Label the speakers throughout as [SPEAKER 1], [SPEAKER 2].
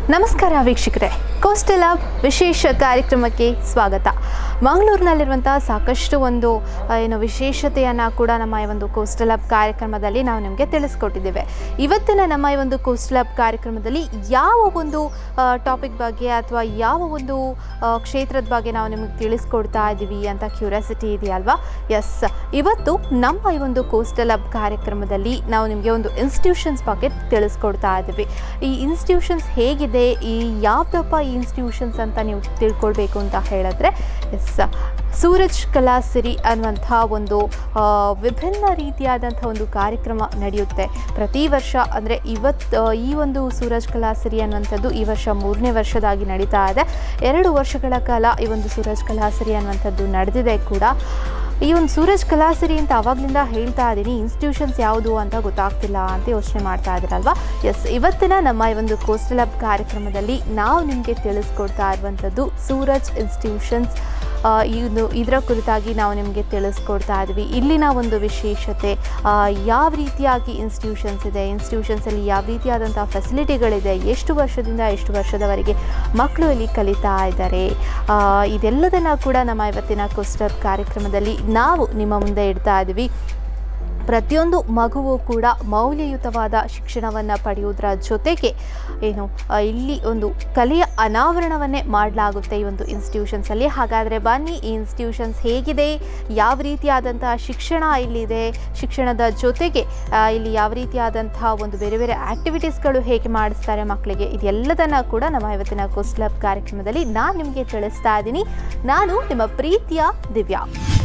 [SPEAKER 1] ನಮಸ್ಕಾರ ವೀಕ್ಷಕರೇ coastal hub ವಿಶೇಷ ಕಾರ್ಯಕ್ರಮಕ್ಕೆ ಸ್ವಾಗತ ಮಂಗಳೂರಿನಲ್ಲಿರುವಂಥ ಸಾಕಷ್ಟು ಒಂದು ಆ, ಏನು ವಿಶೇಷತೆಯನ್ನು ಕೂಡ ನಮ್ಮ ಈ ಒಂದು ಕೋಸ್ಟಲ್ ಹಬ್ ಕಾರ್ಯಕ್ರಮದಲ್ಲಿ ನಾವು ನಿಮಗೆ ತಿಳಿಸ್ಕೊಟ್ಟಿದ್ದೇವೆ ಇವತ್ತಿನ ನಮ್ಮ ಈ ಒಂದು ಕೋಸ್ಟಲ್ ಹಬ್ ಕಾರ್ಯಕ್ರಮದಲ್ಲಿ ಯಾವ ಒಂದು ಟಾಪಿಕ್ ಬಗ್ಗೆ ಅಥವಾ ಯಾವ ಒಂದು ಆ, ಕ್ಷೇತ್ರದ ಬಗ್ಗೆ ನಾವು ನಿಮಗೆ ತಿಳಿಸ್ಕೊಡ್ತಾ ಇದ್ದೀವಿ ಅಂತ ಕ್ಯೂರಿಯಾಸಿಟಿ ಇದೆಯಲ್ವಾ ಎಸ್ ಇವತ್ತು ನಮ್ಮ ಈ ಒಂದು ಕೋಸ್ಟಲ್ ಹಬ್ ಕಾರ್ಯಕ್ರಮದಲ್ಲಿ ನಾವು ನಿಮಗೆ ಒಂದು ಇನ್ಸ್ಟಿಟ್ಯೂಷನ್ಸ್ ಬಗ್ಗೆ ತಿಳಿಸ್ಕೊಡ್ತಾ ಇದ್ದೀವಿ ಈ ಇನ್ಸ್ಟಿಟ್ಯೂಷನ್ಸ್ ಹೇಗಿದೆ ಈ ಯಾವ್ದಪ್ಪ ಈ ಇನ್ಸ್ಟಿಟ್ಯೂಷನ್ಸ್ ಅಂತ ನೀವು ತಿಳ್ಕೊಳ್ಬೇಕು ಅಂತ ಹೇಳಿದ್ರೆ ಎಸ್ ಸೂರಜ್ ಕಲಾಸಿರಿ ಅನ್ನುವಂಥ ಒಂದು ಆ, ವಿಭಿನ್ನ ರೀತಿಯಾದಂಥ ಒಂದು ಕಾರ್ಯಕ್ರಮ ನಡೆಯುತ್ತೆ ಪ್ರತಿ ವರ್ಷ ಅಂದರೆ ಇವತ್ತು ಈ ಒಂದು ಸೂರಜ್ ಕಲಾಸಿರಿ ಅನ್ನುವಂಥದ್ದು ಈ ವರ್ಷ ಮೂರನೇ ವರ್ಷದಾಗಿ ನಡೀತಾ ಇದೆ ಎರಡು ವರ್ಷಗಳ ಕಾಲ ಈ ಒಂದು ಸೂರಜ್ ಕಲಾಸಿರಿ ಅನ್ನುವಂಥದ್ದು ನಡೆದಿದೆ ಕೂಡ ಈ ಒಂದು ಸೂರಜ್ ಕಲಾಸಿರಿ ಅಂತ ಅವಾಗಲಿಂದ ಹೇಳ್ತಾ ಇದ್ದೀನಿ ಇನ್ಸ್ಟಿಟ್ಯೂಷನ್ಸ್ ಯಾವುದು ಅಂತ ಗೊತ್ತಾಗ್ತಿಲ್ಲ ಅಂತ ಯೋಚನೆ ಮಾಡ್ತಾ ಇದ್ದೀರಲ್ವಾ ಎಸ್ ಇವತ್ತಿನ ನಮ್ಮ ಈ ಒಂದು ಕೋಸ್ಟಲ್ ಹಬ್ ಕಾರ್ಯಕ್ರಮದಲ್ಲಿ ನಾವು ನಿಮಗೆ ತಿಳಿಸ್ಕೊಡ್ತಾ ಇರುವಂಥದ್ದು ಸೂರಜ್ ಇನ್ಸ್ಟಿಟ್ಯೂಷನ್ಸ್ ಆ, ಇದು ಇದರ ಕುರಿತಾಗಿ ನಾವು ನಿಮಗೆ ತಿಳಿಸ್ಕೊಡ್ತಾ ಇದ್ವಿ ಇಲ್ಲಿನ ಒಂದು ವಿಶೇಷತೆ ಆ, ಯಾವ ರೀತಿಯಾಗಿ ಇನ್ಸ್ಟಿಟ್ಯೂಷನ್ಸ್ ಇದೆ ಇನ್ಸ್ಟಿಟ್ಯೂಷನ್ಸಲ್ಲಿ ಯಾವ ರೀತಿಯಾದಂಥ ಫೆಸಿಲಿಟಿಗಳಿದೆ ಎಷ್ಟು ವರ್ಷದಿಂದ ಎಷ್ಟು ವರ್ಷದವರೆಗೆ ಮಕ್ಕಳು ಇಲ್ಲಿ ಕಲಿತಾ ಇದ್ದಾರೆ ಆ, ಇದೆಲ್ಲದನ್ನು ಕೂಡ ನಮ್ಮ ಇವತ್ತಿನ ಕೋಸ್ಟರ್ ಕಾರ್ಯಕ್ರಮದಲ್ಲಿ ನಾವು ನಿಮ್ಮ ಮುಂದೆ ಇಡ್ತಾ ಇದ್ವಿ ಪ್ರತಿಯೊಂದು ಮಗುವು ಕೂಡ ಮೌಲ್ಯಯುತವಾದ ಶಿಕ್ಷಣವನ್ನು ಪಡೆಯುವುದರ ಜೊತೆಗೆ ಏನು ಆ, ಇಲ್ಲಿ ಒಂದು ಕಲೆಯ ಅನಾವರಣವನ್ನೇ ಮಾಡಲಾಗುತ್ತೆ ಈ ಒಂದು ಇನ್ಸ್ಟಿಟ್ಯೂಷನ್ಸಲ್ಲಿ ಹಾಗಾದರೆ ಬನ್ನಿ ಈ ಇನ್ಸ್ಟಿಟ್ಯೂಷನ್ಸ್ ಹೇಗಿದೆ ಯಾವ ರೀತಿಯಾದಂತಹ ಶಿಕ್ಷಣ ಇಲ್ಲಿದೆ ಶಿಕ್ಷಣದ ಜೊತೆಗೆ ಆ, ಇಲ್ಲಿ ಯಾವ ರೀತಿಯಾದಂತಹ ಒಂದು ಬೇರೆ ಬೇರೆ ಆ್ಯಕ್ಟಿವಿಟೀಸ್ಗಳು ಹೇಗೆ ಮಾಡಿಸ್ತಾರೆ ಮಕ್ಕಳಿಗೆ ಇದೆಲ್ಲದನ್ನು ಕೂಡ ನಮ್ಮ ಇವತ್ತಿನ ಕೋಸ್ಲಬ್ ಕಾರ್ಯಕ್ರಮದಲ್ಲಿ ನಾನು ನಿಮಗೆ ತಿಳಿಸ್ತಾ ಇದ್ದೀನಿ ನಾನು ನಿಮ್ಮ ಪ್ರೀತಿಯ Divya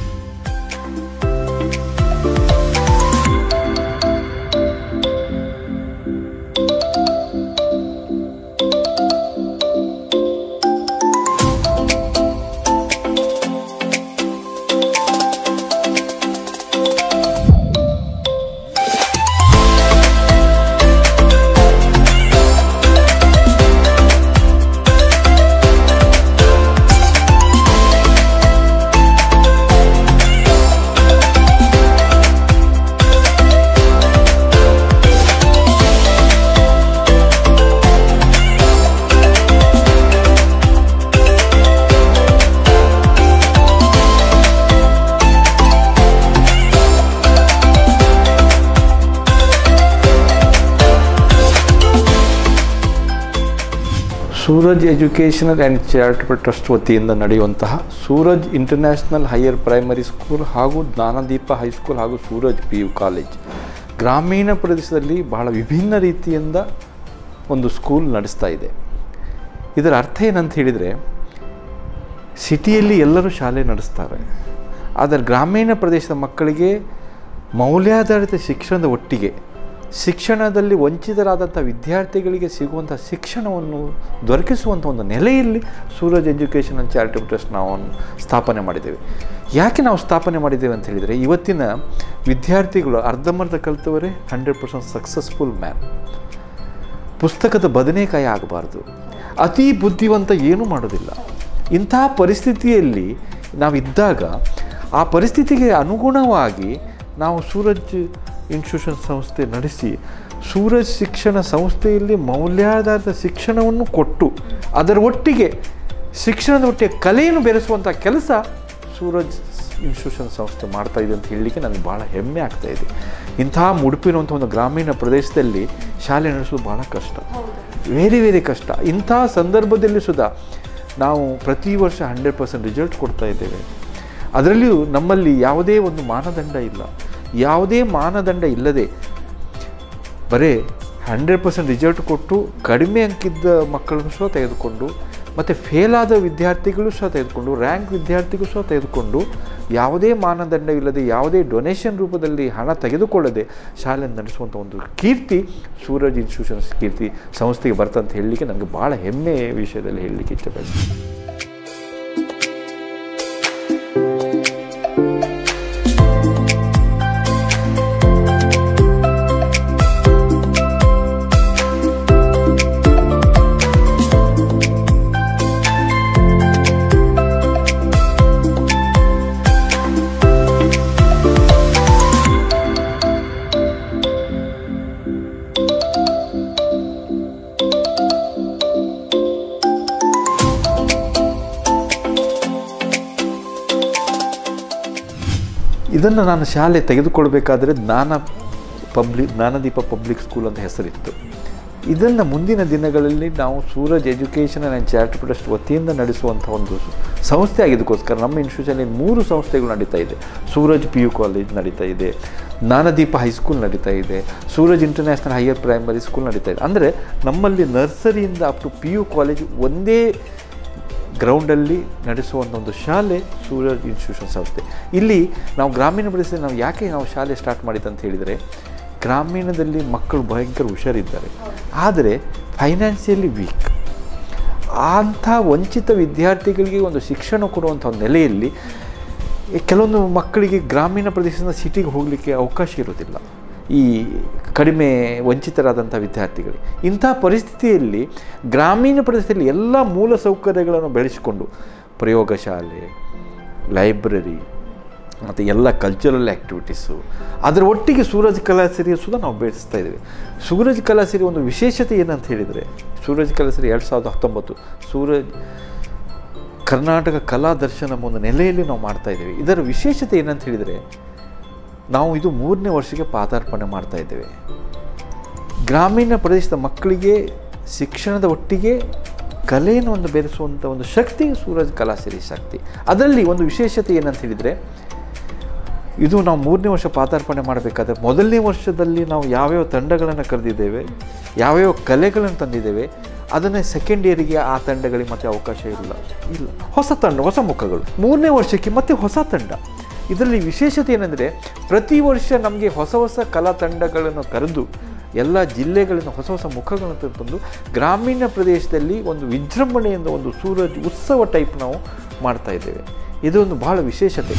[SPEAKER 2] Suraj educational and charitable trust ವತಿಯಿಂದ ನಡೆಯುವಂತಹ Suraj international higher primary school ಹಾಗೂ ಜ್ಞಾನದೀಪ ಹೈಸ್ಕೂಲ್ ಹಾಗೂ ಸೂರಜ್ ಪಿ ಯು ಕಾಲೇಜ್ ಗ್ರಾಮೀಣ ಪ್ರದೇಶದಲ್ಲಿ ಬಹಳ ವಿಭಿನ್ನ ರೀತಿಯಿಂದ ಒಂದು ಸ್ಕೂಲ್ ನಡೆಸ್ತಾ ಇದೆ ಇದರ ಅರ್ಥ ಏನಂತ ಹೇಳಿದರೆ ಸಿಟಿಯಲ್ಲಿ ಎಲ್ಲರೂ ಶಾಲೆ ನಡೆಸ್ತಾರೆ ಆದರೆ ಗ್ರಾಮೀಣ ಪ್ರದೇಶದ ಮಕ್ಕಳಿಗೆ ಮೌಲ್ಯಾಧಾರಿತ ಶಿಕ್ಷಣದ ಒಟ್ಟಿಗೆ ಶಿಕ್ಷಣದಲ್ಲಿ ವಂಚಿತರಾದಂಥ ವಿದ್ಯಾರ್ಥಿಗಳಿಗೆ ಸಿಗುವಂಥ ಶಿಕ್ಷಣವನ್ನು ದೊರಕಿಸುವಂಥ ಒಂದು ನೆಲೆಯಲ್ಲಿ Suraj education and charitable trust ನಾವು ಸ್ಥಾಪನೆ ಮಾಡಿದ್ದೇವೆ ಯಾಕೆ ನಾವು ಸ್ಥಾಪನೆ ಮಾಡಿದ್ದೇವೆ ಅಂತ ಹೇಳಿದರೆ ಇವತ್ತಿನ ವಿದ್ಯಾರ್ಥಿಗಳು ಅರ್ಧಂಬರ್ಧ ಕಲಿತವರೇ ಹಂಡ್ರೆಡ್ ಪರ್ಸೆಂಟ್ ಸಕ್ಸಸ್ಫುಲ್ ಮ್ಯಾನ್ ಪುಸ್ತಕದ ಬದನೆಕಾಯಿ ಆಗಬಾರ್ದು ಅತಿ ಬುದ್ಧಿವಂತ ಏನೂ ಮಾಡೋದಿಲ್ಲ ಇಂತಹ ಪರಿಸ್ಥಿತಿಯಲ್ಲಿ ನಾವಿದ್ದಾಗ ಆ ಪರಿಸ್ಥಿತಿಗೆ ಅನುಗುಣವಾಗಿ ನಾವು ಸೂರಜ್ ಇನ್ಸ್ಟಿಟ್ಯೂಷನ್ ಸಂಸ್ಥೆ ನಡೆಸಿ ಸೂರಜ್ ಶಿಕ್ಷಣ ಸಂಸ್ಥೆಯಲ್ಲಿ ಮೌಲ್ಯಾಧಾರಿತ ಶಿಕ್ಷಣವನ್ನು ಕೊಟ್ಟು ಅದರ ಒಟ್ಟಿಗೆ ಶಿಕ್ಷಣದ ಒಟ್ಟಿಗೆ ಕಲೆಯನ್ನು ಬೆರೆಸುವಂಥ ಕೆಲಸ ಸೂರಜ್ ಇನ್ಸ್ಟಿಟ್ಯೂಷನ್ ಸಂಸ್ಥೆ ಮಾಡ್ತಾ ಇದೆ ಅಂತ ಹೇಳಲಿಕ್ಕೆ ನನಗೆ ಭಾಳ ಹೆಮ್ಮೆ ಆಗ್ತಾ ಇದೆ ಇಂತಹ ಮುಡುಪಿರುವಂಥ ಒಂದು ಗ್ರಾಮೀಣ ಪ್ರದೇಶದಲ್ಲಿ ಶಾಲೆ ನಡೆಸೋದು ಭಾಳ ಕಷ್ಟ ವೆರಿ ವೆರಿ ಕಷ್ಟ ಇಂಥ ಸಂದರ್ಭದಲ್ಲಿ ಸುಧಾ ನಾವು ಪ್ರತಿ ವರ್ಷ ಹಂಡ್ರೆಡ್ ಪರ್ಸೆಂಟ್ ರಿಸಲ್ಟ್ ಕೊಡ್ತಾ ಇದ್ದೇವೆ ಅದರಲ್ಲಿಯೂ ನಮ್ಮಲ್ಲಿ ಯಾವುದೇ ಒಂದು ಮಾನದಂಡ ಇಲ್ಲ ಯಾವುದೇ ಮಾನದಂಡ ಇಲ್ಲದೆ ಬರೀ ಹಂಡ್ರೆಡ್ ಪರ್ಸೆಂಟ್ ರಿಸಲ್ಟ್ ಕೊಟ್ಟು ಕಡಿಮೆ ಅಂಕಿದ್ದ ಮಕ್ಕಳನ್ನು ಸಹ ತೆಗೆದುಕೊಂಡು ಮತ್ತು ಫೇಲಾದ ವಿದ್ಯಾರ್ಥಿಗಳು ಸಹ ತೆಗೆದುಕೊಂಡು ರ್ಯಾಂಕ್ ವಿದ್ಯಾರ್ಥಿಗಳು ಸಹ ತೆಗೆದುಕೊಂಡು ಯಾವುದೇ ಮಾನದಂಡವಿಲ್ಲದೆ ಯಾವುದೇ ಡೊನೇಷನ್ ರೂಪದಲ್ಲಿ ಹಣ ತೆಗೆದುಕೊಳ್ಳದೆ ಶಾಲೆಯನ್ನು ನಡೆಸುವಂಥ ಒಂದು ಕೀರ್ತಿ ಸೂರಜ್ ಇನ್ಸ್ಟಿಟ್ಯೂಷನ್ಸ್ ಕೀರ್ತಿ ಸಂಸ್ಥೆಗೆ ಬರ್ತಂತ ಹೇಳಲಿಕ್ಕೆ ನನಗೆ ಭಾಳ ಹೆಮ್ಮೆಯ ವಿಷಯದಲ್ಲಿ ಹೇಳಲಿಕ್ಕೆ ಇಷ್ಟಪಡ್ತೀನಿ ಇದನ್ನು ನಾನು ಶಾಲೆ ತೆಗೆದುಕೊಳ್ಬೇಕಾದ್ರೆ ಜ್ಞಾನ ಪಬ್ಲಿಕ್ ಜ್ಞಾನದೀಪ ಪಬ್ಲಿಕ್ ಸ್ಕೂಲ್ ಅಂತ ಹೆಸರಿತ್ತು ಇದನ್ನು ಮುಂದಿನ ದಿನಗಳಲ್ಲಿ ನಾವು Suraj education and charitable trust ವತಿಯಿಂದ ನಡೆಸುವಂಥ ಒಂದು ಸಂಸ್ಥೆ ಆಗಿದ್ದಕ್ಕೋಸ್ಕರ ನಮ್ಮ ಇನ್ಸ್ಟಿಟ್ಯೂಷನಲ್ಲಿ ಮೂರು ಸಂಸ್ಥೆಗಳು ನಡೀತಾ ಇದೆ ಸೂರಜ್ ಪಿ ಯು ಕಾಲೇಜ್ ನಡೀತಾ ಇದೆ ಜ್ಞಾನದೀಪ ಹೈಸ್ಕೂಲ್ ನಡೀತಾ ಇದೆ Suraj international higher primary school ನಡೀತಾ ಇದೆ ಅಂದರೆ ನಮ್ಮಲ್ಲಿ ನರ್ಸರಿಯಿಂದ up to P U college ಒಂದೇ ಗ್ರೌಂಡಲ್ಲಿ ನಡೆಸುವಂಥ ಒಂದು ಶಾಲೆ ಸೂರಜ್ ಇನ್ಸ್ಟಿಟ್ಯೂಷನ್ ಸಂಸ್ಥೆ ಇಲ್ಲಿ ನಾವು ಗ್ರಾಮೀಣ ಪ್ರದೇಶದಲ್ಲಿ ನಾವು ಯಾಕೆ ನಾವು ಶಾಲೆ ಸ್ಟಾರ್ಟ್ ಮಾಡಿದ್ದು ಅಂತ ಹೇಳಿದರೆ ಗ್ರಾಮೀಣದಲ್ಲಿ ಮಕ್ಕಳು ಭಯಂಕರ ಹುಷಾರಿದ್ದಾರೆ ಆದರೆ ಫೈನಾನ್ಷಿಯಲಿ ವೀಕ್ ಅಂಥ ವಂಚಿತ ವಿದ್ಯಾರ್ಥಿಗಳಿಗೆ ಒಂದು ಶಿಕ್ಷಣ ಕೊಡುವಂಥ ಒಂದು ನೆಲೆಯಲ್ಲಿ ಈ ಕೆಲವೊಂದು ಮಕ್ಕಳಿಗೆ ಗ್ರಾಮೀಣ ಪ್ರದೇಶದಿಂದ ಸಿಟಿಗೆ ಹೋಗಲಿಕ್ಕೆ ಅವಕಾಶ ಇರೋದಿಲ್ಲ ಈ ಕಡಿಮೆ ವಂಚಿತರಾದಂಥ ವಿದ್ಯಾರ್ಥಿಗಳು ಇಂಥ ಪರಿಸ್ಥಿತಿಯಲ್ಲಿ ಗ್ರಾಮೀಣ ಪ್ರದೇಶದಲ್ಲಿ ಎಲ್ಲ ಮೂಲ ಸೌಕರ್ಯಗಳನ್ನು ಬೆಳೆಸಿಕೊಂಡು ಪ್ರಯೋಗಶಾಲೆ ಲೈಬ್ರರಿ ಮತ್ತು ಎಲ್ಲ ಕಲ್ಚರಲ್ ಆ್ಯಕ್ಟಿವಿಟೀಸು ಅದರ ಒಟ್ಟಿಗೆ ಸೂರಜ್ ಕಲಾಸಿರಿಯ ಸುಧಾ ನಾವು ಬೆಳೆಸ್ತಾ ಇದ್ದೇವೆ ಸೂರಜ್ ಕಲಾಸಿರಿ ಒಂದು ವಿಶೇಷತೆ ಏನಂತ ಹೇಳಿದರೆ ಸೂರಜ್ ಕಲಾಸಿರಿ ಎರಡು ಸಾವಿರದ ಹತ್ತೊಂಬತ್ತು ಸೂರಜ್ ಕರ್ನಾಟಕ ಕಲಾ ದರ್ಶನ ಒಂದು ನೆಲೆಯಲ್ಲಿ ನಾವು ಮಾಡ್ತಾ ಇದ್ದೇವೆ ಇದರ ವಿಶೇಷತೆ ಏನಂತ ಹೇಳಿದರೆ ನಾವು ಇದು ಮೂರನೇ ವರ್ಷಕ್ಕೆ ಪಾದಾರ್ಪಣೆ ಮಾಡ್ತಾ ಇದ್ದೇವೆ ಗ್ರಾಮೀಣ ಪ್ರದೇಶದ ಮಕ್ಕಳಿಗೆ ಶಿಕ್ಷಣದ ಒಟ್ಟಿಗೆ ಕಲೆಯನ್ನು ಒಂದು ಬೆರೆಸುವಂಥ ಒಂದು ಶಕ್ತಿ ಸೂರಜ್ ಕಲಾಸಿರಿ ಶಕ್ತಿ ಅದರಲ್ಲಿ ಒಂದು ವಿಶೇಷತೆ ಏನಂತ ಹೇಳಿದರೆ ಇದು ನಾವು ಮೂರನೇ ವರ್ಷ ಪಾದಾರ್ಪಣೆ ಮಾಡಬೇಕಾದ್ರೆ ಮೊದಲನೇ ವರ್ಷದಲ್ಲಿ ನಾವು ಯಾವ್ಯಾವ ತಂಡಗಳನ್ನು ಕರೆದಿದ್ದೇವೆ ಯಾವ್ಯಾವ ಕಲೆಗಳನ್ನು ತಂದಿದ್ದೇವೆ ಅದನ್ನೇ ಸೆಕೆಂಡ್ ಇಯರಿಗೆ ಆ ತಂಡಗಳಿಗೆ ಮತ್ತೆ ಅವಕಾಶ ಇಲ್ಲ ಇಲ್ಲ ಹೊಸ ತಂಡ ಹೊಸ ಮುಖಗಳು ಮೂರನೇ ವರ್ಷಕ್ಕೆ ಮತ್ತೆ ಹೊಸ ತಂಡ ಇದರಲ್ಲಿ ವಿಶೇಷತೆ ಏನಂದರೆ ಪ್ರತಿ ವರ್ಷ ನಮಗೆ ಹೊಸ ಹೊಸ ಕಲಾ ತಂಡಗಳನ್ನು ಕರೆದು ಎಲ್ಲ ಜಿಲ್ಲೆಗಳಿಂದ ಹೊಸ ಹೊಸ ಮುಖಗಳನ್ನು ತಂದು ಗ್ರಾಮೀಣ ಪ್ರದೇಶದಲ್ಲಿ ಒಂದು ವಿಜೃಂಭಣೆಯಿಂದ ಒಂದು ಸೂರಜ್ ಉತ್ಸವ ಟೈಪ್ ನಾವು ಮಾಡ್ತಾ ಇದ್ದೇವೆ ಇದೊಂದು ಬಹಳ ವಿಶೇಷತೆ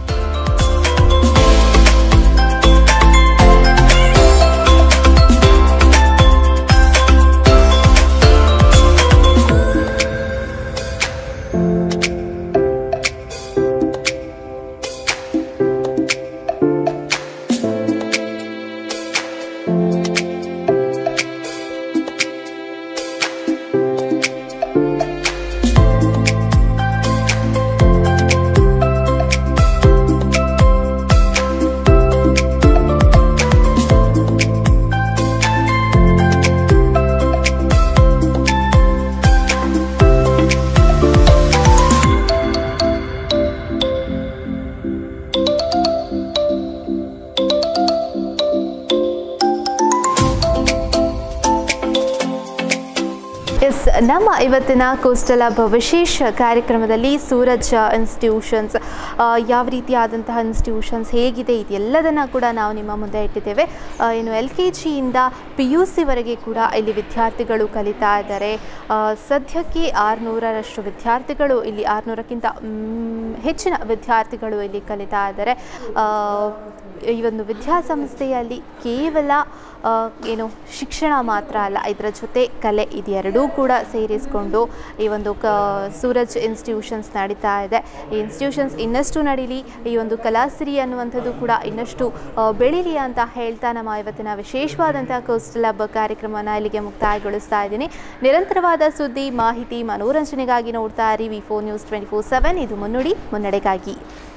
[SPEAKER 1] ಎಸ್ ನಮ್ಮ ಇವತ್ತಿನ ಕೋಸ್ಟಲ್ ಹಬ್ ವಿಶೇಷ ಕಾರ್ಯಕ್ರಮದಲ್ಲಿ ಸೂರಜ್ ಇನ್ಸ್ಟಿಟ್ಯೂಷನ್ಸ್ ಆ, ಯಾವ ರೀತಿಯಾದಂತಹ ಇನ್ಸ್ಟಿಟ್ಯೂಷನ್ಸ್ ಹೇಗಿದೆ ಇದೆಲ್ಲದನ್ನು ಕೂಡ ನಾವು ನಿಮ್ಮ ಮುಂದೆ ಇಟ್ಟಿದ್ದೇವೆ ಆ, ಏನು ಎಲ್ ಕೆ ಜಿಯಿಂದ ಪಿ ಯು ಸಿವರೆಗೆ ಕೂಡ ಇಲ್ಲಿ ವಿದ್ಯಾರ್ಥಿಗಳು ಕಲಿತಾ ಇದ್ದಾರೆ ಆ, ಸದ್ಯಕ್ಕೆ ಆರುನೂರರಷ್ಟು ವಿದ್ಯಾರ್ಥಿಗಳು ಇಲ್ಲಿ ಆರುನೂರಕ್ಕಿಂತ ಮ್, ಹೆಚ್ಚಿನ ವಿದ್ಯಾರ್ಥಿಗಳು ಇಲ್ಲಿ ಕಲಿತಾ ಇದ್ದಾರೆ ಆ, ಈ ಒಂದು ವಿದ್ಯಾಸಂಸ್ಥೆಯಲ್ಲಿ ಕೇವಲ ಆ, ಏನು ಶಿಕ್ಷಣ ಮಾತ್ರ ಅಲ್ಲ ಇದರ ಜೊತೆ ಕಲೆ ಇದೆರಡೂ ಕೂಡ ಸೇರಿಸಿಕೊಂಡು ಈ ಒಂದು ಕ ಸೂರಜ್ ಇನ್ಸ್ಟಿಟ್ಯೂಷನ್ಸ್ ನಡೀತಾ ಇದೆ ಈ ಇನ್ಸ್ಟಿಟ್ಯೂಷನ್ಸ್ ಇನ್ನಷ್ಟು ನಡೀಲಿ ಈ ಒಂದು ಕಲಾಸಿರಿ ಅನ್ನುವಂಥದ್ದು ಕೂಡ ಇನ್ನಷ್ಟು ಆ, ಬೆಳೀಲಿ ಅಂತ ಹೇಳ್ತಾ ನಮ್ಮ ಇವತ್ತಿನ ವಿಶೇಷವಾದಂಥ ಕೋಸ್ಟಲ್ ಹಬ್ಬ ಕಾರ್ಯಕ್ರಮನ ಇಲ್ಲಿಗೆ ಮುಕ್ತಾಯಗೊಳಿಸ್ತಾ ಇದ್ದೀನಿ ನಿರಂತರವಾದ ಸುದ್ದಿ ಮಾಹಿತಿ ಮನೋರಂಜನೆಗಾಗಿ ನೋಡ್ತಾ ಇರಿ V four news twenty four seven ಇದು ಮುನ್ನುಡಿ ಮುನ್ನಡೆಗಾಗಿ